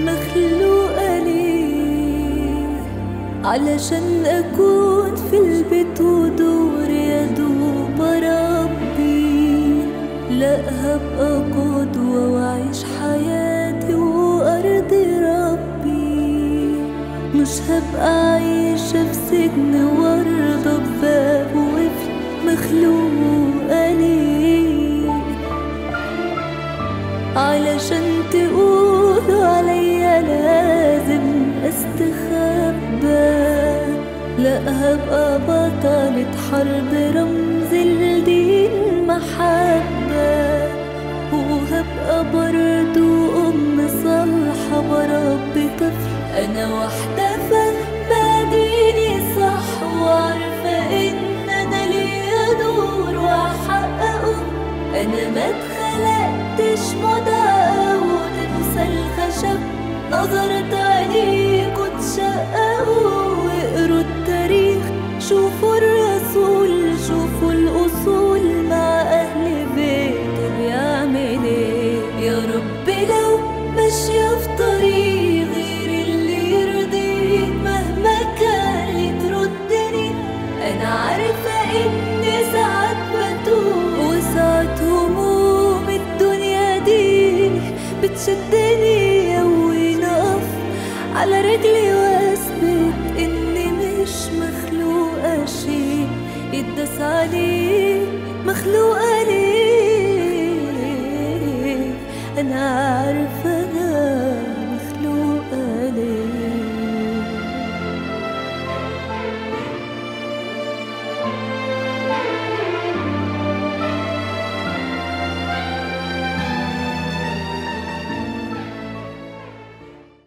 مخلوقة ليه علشان أكون في البيت ودور يا دوب ربي لا هبقى قدوة وأعيش حياتي وأرضي ربي مش هبقى عايشة في سجن وارضى بباب وقفل مخلوقة ليه علشان تقولوا عليا لازم استخبى لا هبقى بطلة حرب رمز لدين محبة وهبقى برضو أم صالحة بربي طفل أنا واحدة فاهمة ديني صح وعارفة إن أنا ليا دور وأحققه أنا ما اتخلقتش مضاء وتمثال خشب نظرة عينيكوا تشققوا واقروا التاريخ شوفوا